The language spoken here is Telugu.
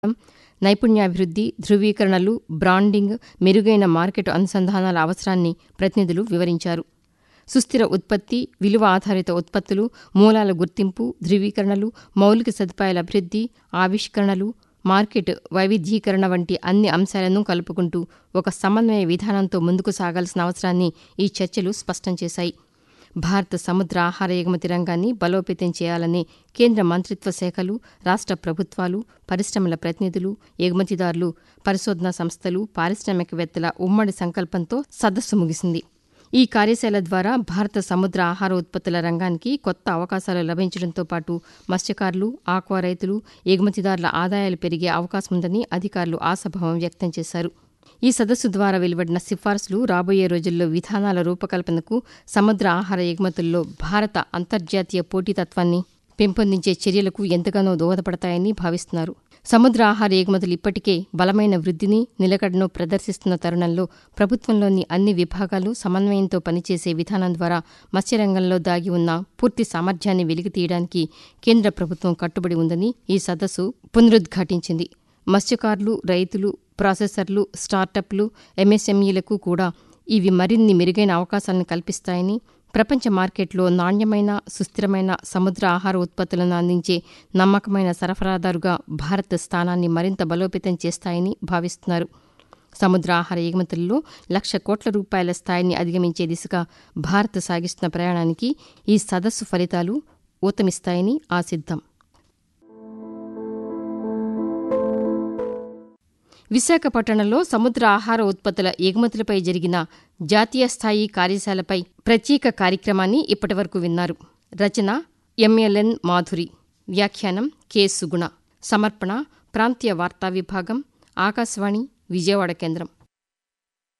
నైపుణ్యాభివృద్ధి ధృవీకరణలు బ్రాండింగ్ మెరుగైన మార్కెట్ అనుసంధానాల అవసరాన్ని ప్రతినిధులు వివరించారు సుస్థిర ఉత్పత్తి విలువ ఆధారిత ఉత్పత్తులు మూలాల గుర్తింపు ధృవీకరణలు మౌలిక సదుపాయాల అభివృద్ధి ఆవిష్కరణలు మార్కెట్ వైవిధ్యీకరణ వంటి అన్ని అంశాలను కలుపుకుంటూ ఒక సమన్వయ విధానంతో ముందుకు సాగాల్సిన అవసరాన్ని ఈ చర్చలు స్పష్టం చేశాయి భారత సముద్ర ఆహార ఎగుమతి రంగాన్ని బలోపేతం చేయాలని కేంద్ర మంత్రిత్వ శాఖలు రాష్ట్ర ప్రభుత్వాలు పరిశ్రమల ప్రతినిధులు ఎగుమతిదారులు పరిశోధనా సంస్థలు పారిశ్రామికవేత్తల ఉమ్మడి సంకల్పంతో సదస్సు ముగిసింది ఈ కార్యశాల ద్వారా భారత సముద్ర ఆహార ఉత్పత్తుల రంగానికి కొత్త అవకాశాలు లభించడంతో పాటు మత్స్యకారులు ఆక్వా రైతులు ఎగుమతిదారుల ఆదాయాలు పెరిగే అవకాశం ఉందని అధికారులు ఆశాభావం వ్యక్తం చేశారు ఈ సదస్సు ద్వారా వెలువడిన సిఫార్సులు రాబోయే రోజుల్లో విధానాల రూపకల్పనకు సముద్ర ఆహార ఎగుమతుల్లో భారత అంతర్జాతీయ పోటీతత్వాన్ని పెంపొందించే చర్యలకు ఎంతగానో దోహదపడతాయని భావిస్తున్నారు సముద్ర ఆహార ఎగుమతులు ఇప్పటికే బలమైన వృద్ధిని నిలకడను ప్రదర్శిస్తున్న తరుణంలో ప్రభుత్వంలోని అన్ని విభాగాలు సమన్వయంతో పనిచేసే విధానం ద్వారా మత్స్యరంగంలో దాగి ఉన్న పూర్తి సామర్థ్యాన్ని వెలికితీయడానికి కేంద్ర ప్రభుత్వం కట్టుబడి ఉందని ఈ సదస్సు పునరుద్ఘాటించింది మత్స్యకారులు రైతులు ప్రాసెసర్లు స్టార్టప్లు ఎంఎస్ఎంఈలకు కూడా ఇవి మరిన్ని మెరుగైన అవకాశాలను కల్పిస్తాయని ప్రపంచ మార్కెట్లో నాణ్యమైన సుస్థిరమైన సముద్ర ఆహార ఉత్పత్తులను అందించే నమ్మకమైన సరఫరాదారుగా భారత్ స్థానాన్ని మరింత బలోపేతం చేస్తాయని భావిస్తున్నారు సముద్ర ఆహార ఎగుమతుల్లో లక్ష కోట్ల రూపాయల స్థాయిని అధిగమించే దిశగా భారత్ సాగిస్తున్న ప్రయాణానికి ఈ సదస్సు ఫలితాలు ఊతమిస్తాయని ఆశిద్దాం విశాఖపట్టణంలో సముద్ర ఆహార ఉత్పత్తుల ఎగుమతులపై జరిగిన జాతీయ స్థాయి కార్యశాలపై ప్రత్యేక కార్యక్రమాన్ని ఇప్పటివరకు విన్నారు రచన ఎంఎల్ఎన్ మాధురి వ్యాఖ్యానం కె సుగుణ సమర్పణ ప్రాంతీయ వార్తా విభాగం ఆకాశవాణి విజయవాడ కేంద్రం